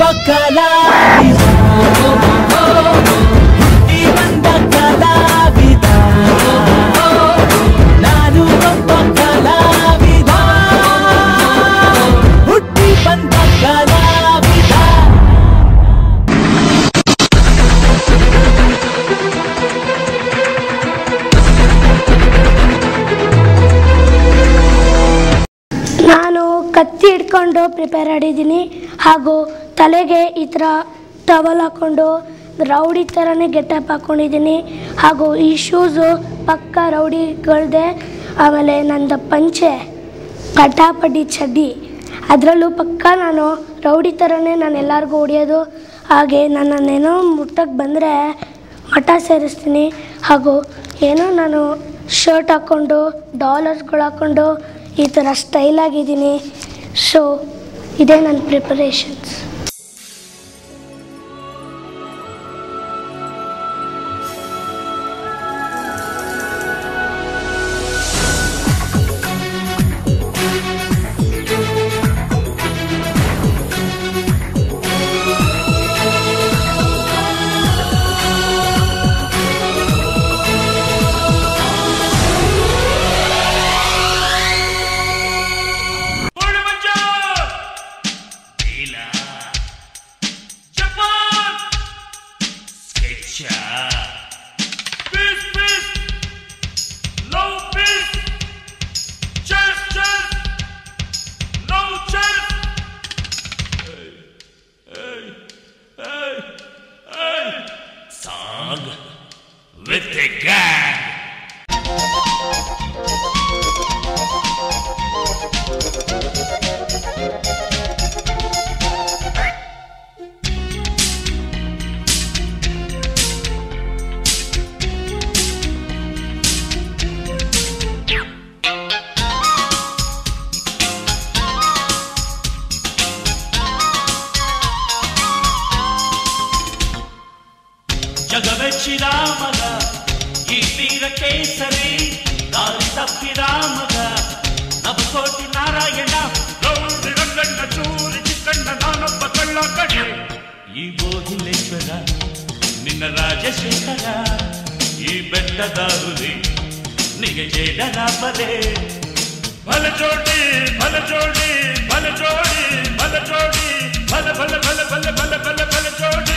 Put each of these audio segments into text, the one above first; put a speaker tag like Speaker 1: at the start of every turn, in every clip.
Speaker 1: ಕಲಾವಿದ ಹುಟ್ಟಿ ಬಂದ ಕಲಾವಿದ ನಾನು ಒಬ್ಬ ಕಲಾವಿದ ಹುಟ್ಟಿ ಬಂದ ಕಲಾವಿದ
Speaker 2: ನಾನು ಕತ್ತಿ ಹಿಡ್ಕೊಂಡು ಪ್ರಿಪೇರ್ ಆಗಿದ್ದೀನಿ ಹಾಗೂ ತಲೆಗೆ ಈ ಥರ ಟವಲ್ ಹಾಕ್ಕೊಂಡು ರೌಡಿ ಥರನೇ ಗೆಟಪ್ ಹಾಕ್ಕೊಂಡಿದ್ದೀನಿ ಹಾಗೂ ಈ ಶೂಸು ಪಕ್ಕ ರೌಡಿಗಳ್ದೆ ಆಮೇಲೆ ನಂದು ಪಂಚೆ ಪಟಾಪಟಿ ಚಡ್ಡಿ ಅದರಲ್ಲೂ ಪಕ್ಕ ನಾನು ರೌಡಿ ಥರನೇ ನಾನು ಎಲ್ಲರಿಗೂ ಹೊಡಿಯೋದು ಹಾಗೆ ನನ್ನನ್ನೇನೋ ಮುಟ್ಟಕ್ಕೆ ಬಂದರೆ ಮಠ ಸೇರಿಸ್ತೀನಿ ಹಾಗೂ ಏನೋ ನಾನು ಶರ್ಟ್ ಹಾಕ್ಕೊಂಡು ಡಾಲರ್ಸ್ಗಳು ಹಾಕ್ಕೊಂಡು ಈ ಥರ ಸ್ಟೈಲ್ ಆಗಿದ್ದೀನಿ ಸೊ ಇದೇ ನನ್ನ preparations
Speaker 3: Song with a gang. ಜಗವೆಚ್ಚಿದ ಮಗ ಈ ವೀರ ಕೇಸರಿ ದಾರಿ ತಪ್ಪಿದ ಮಗ ನವಕೋಟಿ ನಾರಾಯಣ ಗೌರಿ ರಂಗಣ್ಣ ಚೂರಿ ಚಿಕ್ಕಣ್ಣ ನಾನೊಬ್ಬ ಕಳ್ಳ ಕಡೆ ಈ ಬೋಧಿಲೇಶ್ವರ ನಿನ್ನ ರಾಜಶೇಖರ ಈ ಬೆಟ್ಟದ ಹುಲಿ ನಿಗೆ ಜೇಡರ ಬಲೆ ಬಲ ಜೋಡಿ ಬಲ ಜೋಡಿ ಬಲ ಜೋಡಿ ಬಲ ಜೋಡಿ ಬಲ ಬಲ ಬಲ ಬಲ ಬಲ ಬಲ ಬಲ ಜೋಡಿ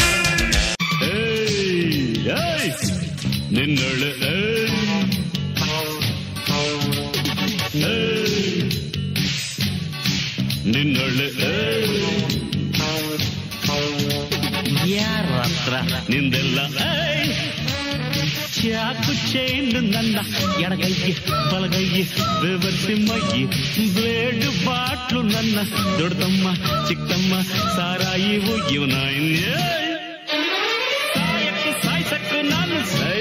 Speaker 3: ನಿನ್ನೊಳ ನಿನ್ನೊಳ ಯಾರ ಹತ್ರ ನಿಂದೆಲ್ಲ ಏಯ್! ಚಾಕು ಚೈನ್ ನನ್ನ ಎಡಗೈಗೆ ಬಲಗೈಗೆ ಬೆವರ್ಸಿ ಮೈಗೆ ಬ್ಲೇಡ್ ಬಾಟ್ಲು ನನ್ನ ದೊಡ್ಡಮ್ಮ ಚಿಕ್ಕಮ್ಮ ಸಾರಾಯಿವು ಇವನ ಸಾಯಕ್ಕೆ ಸಾಯ್ಸಕ್ಕೆ ನಾನು ಸೈ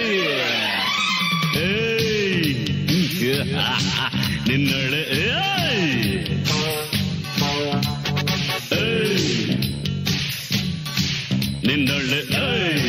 Speaker 3: ಏಯ್! ನಿನ್ನೊಳೆ ಏಯ್! ಏಯ್! ನಿನ್ನೊಳ್ಳೆ ಏಯ್!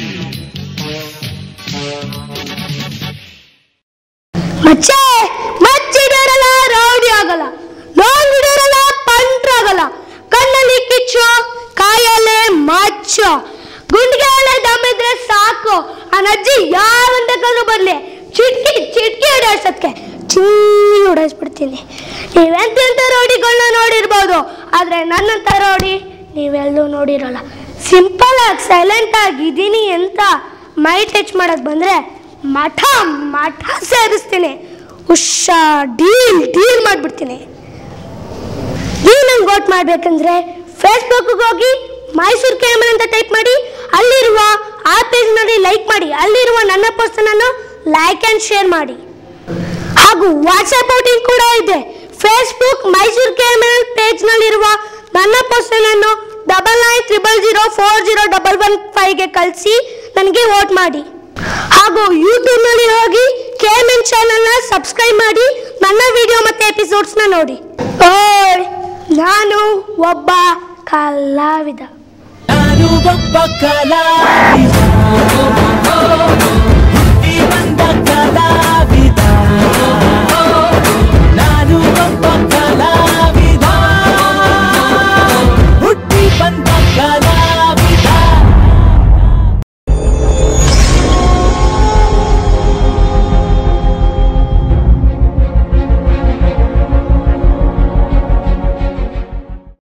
Speaker 2: ಮಚ್ಚೆ ಮಚ್ಚಿಡರಲ್ಲ ರೌಡಿ ಆಗಲ್ಲ ಲಾಂಗ್ ಹಿಡಿಯರಲ್ಲ ಪಂಟ್ರ ಆಗಲ್ಲ ಕಣ್ಣಲ್ಲಿ ಕಿಚ್ಚು ಕಾಯಲ್ಲೇ ಮಚ್ಚು ಗುಂಡಿಗೆ ದಮ್ಮಿದ್ರೆ ಸಾಕು ಆ ನಜ್ಜಿ ಯಾವಂತಕ್ಕೂ ಬರ್ಲಿ ಚಿಟ್ಕಿ ಚಿಟ್ಕಿ ಹೊಡೆಯೋಷ್ಟಕ್ಕೆ ಚಿಂಗಿ ಹೊಡೆಸ್ಬಿಡ್ತೀನಿ ನೀವೆಂತೆಂಥ ರೌಡಿಗಳನ್ನ ನೋಡಿರ್ಬೋದು ಆದರೆ ನನ್ನಂಥ ರೌಡಿ ನೀವೆಲ್ಲೂ ನೋಡಿರಲ್ಲ ಸಿಂಪಲ್ ಆಗಿ ಸೈಲೆಂಟ್ ಆಗಿದ್ದೀನಿ ಅಂತ ಮೈ ಟಚ್ ಮಾಡಕ್ ಬಂದ್ರೆ ಮಠ ಮಠ ಸೇರಿಸ್ತೀನಿ ಹುಷಾ ಡೀಲ್ ಡೀಲ್ ಮಾಡಿಬಿಡ್ತೀನಿ ನೀವು ನಂಗೆ ವೋಟ್ ಮಾಡಬೇಕಂದ್ರೆ ಫೇಸ್ಬುಕ್ಗೆ ಹೋಗಿ ಮೈಸೂರು ಕೇಮನ್ ಅಂತ ಟೈಪ್ ಮಾಡಿ ಅಲ್ಲಿರುವ ಆ ಪೇಜ್ನಲ್ಲಿ ಲೈಕ್ ಮಾಡಿ ಅಲ್ಲಿರುವ ನನ್ನ ಪೋಸ್ಟನ್ನು ಲೈಕ್ ಆ್ಯಂಡ್ ಶೇರ್ ಮಾಡಿ ಹಾಗೂ ವಾಟ್ಸಪ್ ಔಟಿಂಗ್ ಕೂಡ ಇದೆ ಫೇಸ್ಬುಕ್ ಮೈಸೂರು ಕೇಮನ್ ಪೇಜ್ನಲ್ಲಿರುವ ನನ್ನ ಪೋಸ್ಟನ್ನು double nine triple zero four zero double one ಫೈವ್ಗೆ ಕಳಿಸಿ ನನಗೆ ವೋಟ್ ಮಾಡಿ ಹಾಗೂ ಯೂಟ್ಯೂಬ್ನಲ್ಲಿ ಹೋಗಿ ಕೆ ಎಮ್ ಎನ್ ಚಾನಲ್ನ ಸಬ್ಸ್ಕ್ರೈಬ್ ಮಾಡಿ ನನ್ನ ವಿಡಿಯೋ ಮತ್ತು ಎಪಿಸೋಡ್ಸ್ನ ನೋಡಿ ಓಯ್ ನಾನು ಒಬ್ಬ ಕಲಾವಿದ
Speaker 1: ನಾನು ಒಬ್ಬ ಕಲಾವಿದ